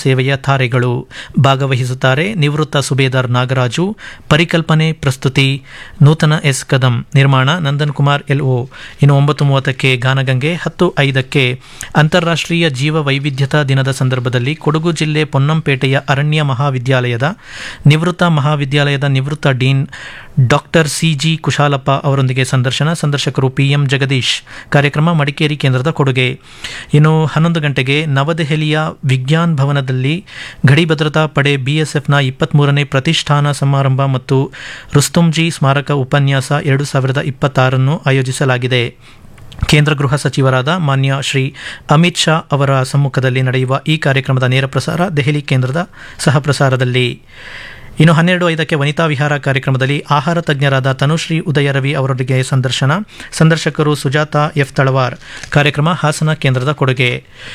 ಸೇವೆಯ ತಾರೆಗಳು ಭಾಗವಹಿಸುತ್ತಾರೆ ನಿವೃತ್ತ ಸುಬೇದಾರ್ ನಾಗರಾಜು ಪರಿಕಲ್ಪನೆ ಪ್ರಸ್ತುತಿ ನೂತನ ಎಸ್ ಕದಂ ನಿರ್ಮಾಣ ನಂದನ್ ಕುಮಾರ್ ಎಲ್ಒ ಇನ್ನು ಒಂಬತ್ತು ಮೂವತ್ತಕ್ಕೆ ಗಾನಗಂಗೆ ಹತ್ತು ಐದಕ್ಕೆ ಅಂತಾರಾಷ್ಟ್ರೀಯ ಜೀವ ವೈವಿಧ್ಯತಾ ದಿನದ ಸಂದರ್ಭದಲ್ಲಿ ಕೊಡಗು ಜಿಲ್ಲೆ ಪೊನ್ನಂಪೇಟೆಯ ಅರಣ್ಯ ಮಹಾವಿದ್ಯಾಲಯದ ನಿವೃತ್ತ ಮಹಾವಿದ್ಯಾಲಯದ ನಿವೃತ್ತ ಡೀನ್ ಡಾಕ್ಟರ್ ಸಿಜಿ ಕುಶಾಲಪ್ಪ ಅವರೊಂದಿಗೆ ಸಂದರ್ಶನ ಸಂದರ್ಶಕರು ಪಿಎಂ ಜಗದೀಶ್ ಕಾರ್ಯಕ್ರಮ ಮಡಿಕೇರಿ ಕೇಂದ್ರದ ಕೊಡುಗೆ ಇನ್ನು ಹನ್ನೊಂದು ಗಂಟೆಗೆ ನವದೆಹಲಿಯ ವಿಜ್ಞಾನ್ ಭವನದಲ್ಲಿ ಗಡಿ ಭದ್ರತಾ ಪಡೆ ಬಿಎಸ್ಎಫ್ನ ಇಪ್ಪತ್ಮೂರನೇ ಪ್ರತಿಷ್ಠಾನ ಸಮಾರಂಭ ಮತ್ತು ರುಸ್ತುಂಜಿ ಸ್ಮಾರಕ ಉಪನ್ಯಾಸ ಎರಡು ಸಾವಿರದ ಇಪ್ಪತ್ತಾರನ್ನು ಆಯೋಜಿಸಲಾಗಿದೆ ಕೇಂದ್ರ ಗೃಹ ಸಚಿವರಾದ ಮಾನ್ಯ ಶ್ರೀ ಅಮಿತ್ ಶಾ ಅವರ ಸಮ್ಮುಖದಲ್ಲಿ ನಡೆಯುವ ಈ ಕಾರ್ಯಕ್ರಮದ ನೇರ ಪ್ರಸಾರ ದೆಹಲಿ ಕೇಂದ್ರದ ಸಹ ಪ್ರಸಾರದಲ್ಲಿ ಇನ್ನು ಹನ್ನೆರಡು ಐದಕ್ಕೆ ವನಿತಾ ವಿಹಾರ ಕಾರ್ಯಕ್ರಮದಲ್ಲಿ ಆಹಾರ ತಜ್ಞರಾದ ತನುಶ್ರೀ ಉದಯರವಿ ಅವರೊಂದಿಗೆ ಸಂದರ್ಶನ ಸಂದರ್ಶಕರು ಸುಜಾತ ಎಫ್ ತಳವಾರ್ ಕಾರ್ಯಕ್ರಮ ಹಾಸನ ಕೇಂದ್ರದ ಕೊಡುಗೆ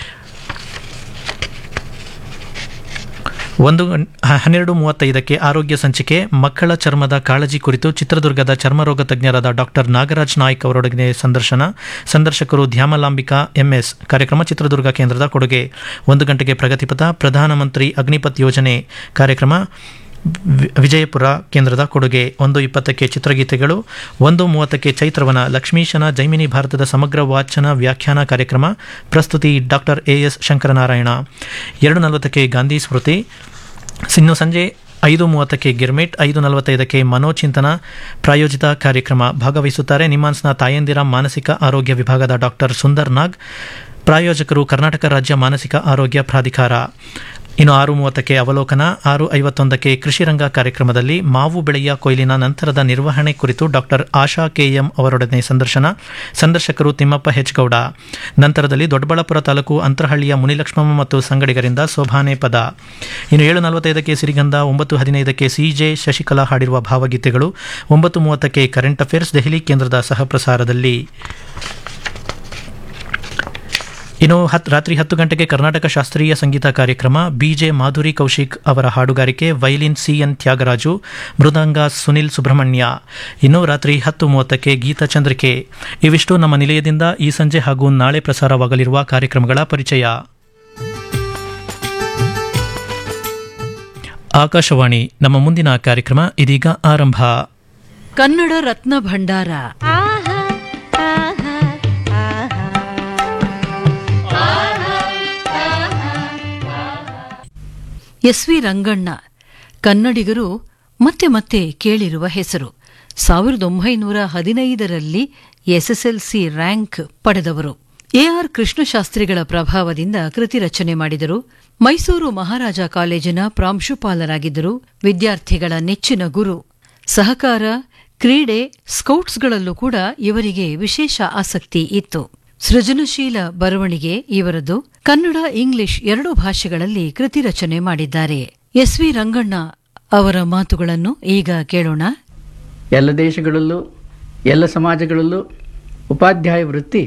ಒಂದು ಹನ್ನೆರಡು ಮೂವತ್ತೈದಕ್ಕೆ ಆರೋಗ್ಯ ಸಂಚಿಕೆ ಮಕ್ಕಳ ಚರ್ಮದ ಕಾಳಜಿ ಕುರಿತು ಚಿತ್ರದುರ್ಗದ ಚರ್ಮರೋಗ ತಜ್ಞರಾದ ಡಾಕ್ಟರ್ ನಾಗರಾಜ್ ನಾಯ್ಕ್ ಅವರೊಡನೆ ಸಂದರ್ಶನ ಸಂದರ್ಶಕರು ಧ್ಯಾಮಲಾಂಬಿಕಾ ಎಂಎಸ್ ಕಾರ್ಯಕ್ರಮ ಚಿತ್ರದುರ್ಗ ಕೇಂದ್ರದ ಕೊಡುಗೆ ಒಂದು ಗಂಟೆಗೆ ಪ್ರಗತಿಪಥ ಪ್ರಧಾನಮಂತ್ರಿ ಅಗ್ನಿಪಥ್ ಯೋಜನೆ ಕಾರ್ಯಕ್ರಮ ವಿಜಯಪುರ ಕೇಂದ್ರದ ಕೊಡುಗೆ ಒಂದು ಇಪ್ಪತ್ತಕ್ಕೆ ಚಿತ್ರಗೀತೆಗಳು ಒಂದು ಮೂವತ್ತಕ್ಕೆ ಚೈತ್ರವನ ಲಕ್ಷ್ಮೀಶನ ಜೈಮಿನಿ ಭಾರತದ ಸಮಗ್ರ ವಾಚನ ವ್ಯಾಖ್ಯಾನ ಕಾರ್ಯಕ್ರಮ ಪ್ರಸ್ತುತಿ ಡಾಕ್ಟರ್ ಎ ಎಸ್ ಶಂಕರನಾರಾಯಣ ಎರಡು ನಲವತ್ತಕ್ಕೆ ಗಾಂಧಿ ಸ್ಮೃತಿ ಇನ್ನು ಸಂಜೆ ಐದು ಮೂವತ್ತಕ್ಕೆ ಗಿರ್ಮಿಟ್ ಐದು ನಲವತ್ತೈದಕ್ಕೆ ಮನೋಚಿಂತನ ಪ್ರಾಯೋಜಿತ ಕಾರ್ಯಕ್ರಮ ಭಾಗವಹಿಸುತ್ತಾರೆ ನಿಮ್ಮಾನ್ಸ್ನ ತಾಯಂದಿರ ಮಾನಸಿಕ ಆರೋಗ್ಯ ವಿಭಾಗದ ಡಾಕ್ಟರ್ ಸುಂದರ್ ನಾಗ್ ಪ್ರಾಯೋಜಕರು ಕರ್ನಾಟಕ ರಾಜ್ಯ ಮಾನಸಿಕ ಆರೋಗ್ಯ ಪ್ರಾಧಿಕಾರ ಇನ್ನು ಆರು ಮೂವತ್ತಕ್ಕೆ ಅವಲೋಕನ ಆರು ಐವತ್ತೊಂದಕ್ಕೆ ಕೃಷಿ ರಂಗ ಕಾರ್ಯಕ್ರಮದಲ್ಲಿ ಮಾವು ಬೆಳೆಯ ಕೊಯ್ಲಿನ ನಂತರದ ನಿರ್ವಹಣೆ ಕುರಿತು ಡಾಕ್ಟರ್ ಆಶಾ ಕೆಎಂ ಅವರೊಡನೆ ಸಂದರ್ಶನ ಸಂದರ್ಶಕರು ತಿಮ್ಮಪ್ಪ ಹೆಚ್ಗೌಡ ನಂತರದಲ್ಲಿ ದೊಡ್ಡಬಳ್ಳಾಪುರ ತಾಲೂಕು ಅಂತರಹಳ್ಳಿಯ ಮುನಿಲಕ್ಷ್ಮಮ್ಮ ಮತ್ತು ಸಂಗಡಿಗರಿಂದ ಸೋಭಾನೆ ಪದ ಇನ್ನು ಏಳು ನಲವತ್ತೈದಕ್ಕೆ ಸಿರಿಗಂಧ ಒಂಬತ್ತು ಹದಿನೈದಕ್ಕೆ ಸಿಜೆ ಶಶಿಕಲಾ ಹಾಡಿರುವ ಭಾವಗೀತೆಗಳು ಒಂಬತ್ತು ಮೂವತ್ತಕ್ಕೆ ಕರೆಂಟ್ ಅಫೇರ್ಸ್ ದೆಹಲಿ ಕೇಂದ್ರದ ಸಹ ಪ್ರಸಾರದಲ್ಲಿ ಇನ್ನು ಹತ್ ರಾತ್ರಿ ಹತ್ತು ಗಂಟೆಗೆ ಕರ್ನಾಟಕ ಶಾಸ್ತ್ರೀಯ ಸಂಗೀತ ಕಾರ್ಯಕ್ರಮ ಬಿಜೆ ಮಾಧುರಿ ಕೌಶಿಕ್ ಅವರ ಹಾಡುಗಾರಿಕೆ ವೈಲಿನ್ ಸಿಎನ್ ತ್ಯಾಗರಾಜು ಮೃದಂಗ ಸುನಿಲ್ ಸುಬ್ರಹ್ಮಣ್ಯ ಇನ್ನು ರಾತ್ರಿ ಹತ್ತು ಮೂವತ್ತಕ್ಕೆ ಗೀತಚಂದ್ರಿಕೆ ಇವಿಷ್ಟು ನಮ್ಮ ನಿಲಯದಿಂದ ಈ ಸಂಜೆ ಹಾಗೂ ನಾಳೆ ಪ್ರಸಾರವಾಗಲಿರುವ ಕಾರ್ಯಕ್ರಮಗಳ ಪರಿಚಯ ಆಕಾಶವಾಣಿ ನಮ್ಮ ಮುಂದಿನ ಕಾರ್ಯಕ್ರಮ ಇದೀಗ ಆರಂಭ ಕನ್ನಡ ರತ್ನ ಭಂಡಾರ ಎಸ್ ವಿ ರಂಗಣ್ಣ ಕನ್ನಡಿಗರು ಮತ್ತೆ ಮತ್ತೆ ಕೇಳಿರುವ ಹೆಸರು ಸಾವಿರದ ಒಂಬೈನೂರ ಹದಿನೈದರಲ್ಲಿ ಎಸ್ಎಸ್ಎಲ್ಸಿ ರ್ಯಾಂಕ್ ಪಡೆದವರು ಎಆರ್ ಕೃಷ್ಣಶಾಸ್ತ್ರಿಗಳ ಪ್ರಭಾವದಿಂದ ಕೃತಿ ರಚನೆ ಮಾಡಿದರು ಮೈಸೂರು ಮಹಾರಾಜ ಕಾಲೇಜಿನ ಪ್ರಾಂಶುಪಾಲರಾಗಿದ್ದರು ವಿದ್ಯಾರ್ಥಿಗಳ ನೆಚ್ಚಿನ ಗುರು ಸಹಕಾರ ಕ್ರೀಡೆ ಸ್ಕೌಟ್ಸ್ಗಳಲ್ಲೂ ಕೂಡ ಇವರಿಗೆ ವಿಶೇಷ ಆಸಕ್ತಿ ಇತ್ತು ಸೃಜನಶೀಲ ಬರವಣಿಗೆ ಇವರದು ಕನ್ನಡ ಇಂಗ್ಲಿಷ್ ಎರಡೂ ಭಾಷೆಗಳಲ್ಲಿ ಕೃತಿ ರಚನೆ ಮಾಡಿದ್ದಾರೆ ಎಸ್ ವಿ ರಂಗಣ್ಣ ಅವರ ಮಾತುಗಳನ್ನು ಈಗ ಕೇಳೋಣ ಎಲ್ಲ ದೇಶಗಳಲ್ಲೂ ಎಲ್ಲ ಸಮಾಜಗಳಲ್ಲೂ ಉಪಾಧ್ಯಾಯ ವೃತ್ತಿ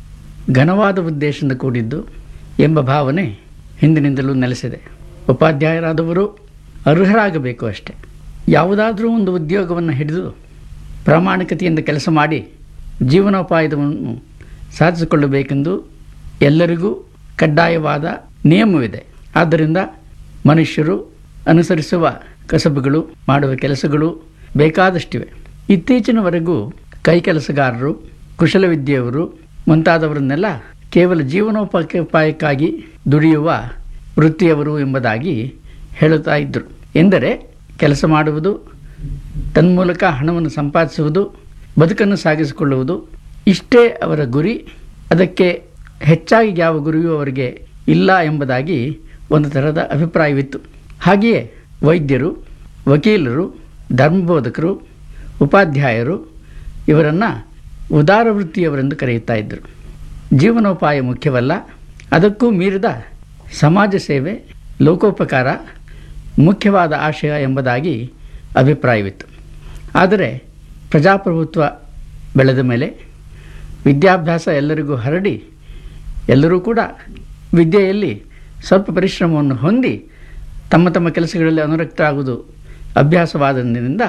ಘನವಾದ ಉದ್ದೇಶದಿಂದ ಕೂಡಿದ್ದು ಎಂಬ ಭಾವನೆ ಹಿಂದಿನಿಂದಲೂ ನೆಲೆಸಿದೆ ಉಪಾಧ್ಯಾಯರಾದವರು ಅರ್ಹರಾಗಬೇಕು ಅಷ್ಟೆ ಯಾವುದಾದರೂ ಒಂದು ಉದ್ಯೋಗವನ್ನು ಹಿಡಿದು ಪ್ರಾಮಾಣಿಕತೆಯಿಂದ ಕೆಲಸ ಮಾಡಿ ಜೀವನೋಪಾಯವನ್ನು ಸಾಧಿಸಿಕೊಳ್ಳಬೇಕೆಂದು ಎಲ್ಲರಿಗೂ ಕಡ್ಡಾಯವಾದ ನಿಯಮವಿದೆ ಆದ್ದರಿಂದ ಮನುಷ್ಯರು ಅನುಸರಿಸುವ ಕಸಬುಗಳು ಮಾಡುವ ಕೆಲಸಗಳು ಬೇಕಾದಷ್ಟಿವೆ ಇತ್ತೀಚಿನವರೆಗೂ ಕೈ ಕೆಲಸಗಾರರು ಕುಶಲವಿದ್ಯೆಯವರು ಮುಂತಾದವರನ್ನೆಲ್ಲ ಕೇವಲ ಜೀವನೋಪಾಯಕ್ಕಾಗಿ ದುಡಿಯುವ ವೃತ್ತಿಯವರು ಎಂಬುದಾಗಿ ಹೇಳುತ್ತಾ ಇದ್ದರು ಎಂದರೆ ಕೆಲಸ ಮಾಡುವುದು ತನ್ಮೂಲಕ ಹಣವನ್ನು ಸಂಪಾದಿಸುವುದು ಬದುಕನ್ನು ಸಾಗಿಸಿಕೊಳ್ಳುವುದು ಇಷ್ಟೇ ಅವರ ಗುರಿ ಅದಕ್ಕೆ ಹೆಚ್ಚಾಗಿ ಯಾವ ಗುರಿಯೂ ಅವರಿಗೆ ಇಲ್ಲ ಎಂಬುದಾಗಿ ಒಂದು ಥರದ ಅಭಿಪ್ರಾಯವಿತ್ತು ಹಾಗೆಯೇ ವೈದ್ಯರು ವಕೀಲರು ಧರ್ಮಬೋಧಕರು ಉಪಾಧ್ಯಾಯರು ಇವರನ್ನು ಉದಾರ ವೃತ್ತಿಯವರೆಂದು ಕರೆಯುತ್ತಾ ಇದ್ದರು ಜೀವನೋಪಾಯ ಮುಖ್ಯವಲ್ಲ ಅದಕ್ಕೂ ಮೀರಿದ ಸಮಾಜ ಸೇವೆ ಲೋಕೋಪಕಾರ ಮುಖ್ಯವಾದ ಆಶಯ ಎಂಬುದಾಗಿ ಅಭಿಪ್ರಾಯವಿತ್ತು ಆದರೆ ಪ್ರಜಾಪ್ರಭುತ್ವ ಬೆಳೆದ ಮೇಲೆ ವಿದ್ಯಾಭ್ಯಾಸ ಎಲ್ಲರಿಗೂ ಹರಡಿ ಎಲ್ಲರೂ ಕೂಡ ವಿದ್ಯೆಯಲ್ಲಿ ಸ್ವಲ್ಪ ಪರಿಶ್ರಮವನ್ನು ಹೊಂದಿ ತಮ್ಮ ತಮ್ಮ ಕೆಲಸಗಳಲ್ಲಿ ಅನುರಕ್ತರಾಗುವುದು ಅಭ್ಯಾಸವಾದ್ದರಿಂದ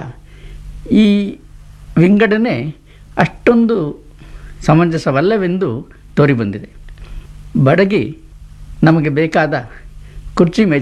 ಈ ವಿಂಗಡಣೆ ಅಷ್ಟೊಂದು ಸಮಂಜಸವಲ್ಲವೆಂದು ತೋರಿಬಂದಿದೆ ಬಡಗಿ ನಮಗೆ ಬೇಕಾದ ಕುರ್ಚಿ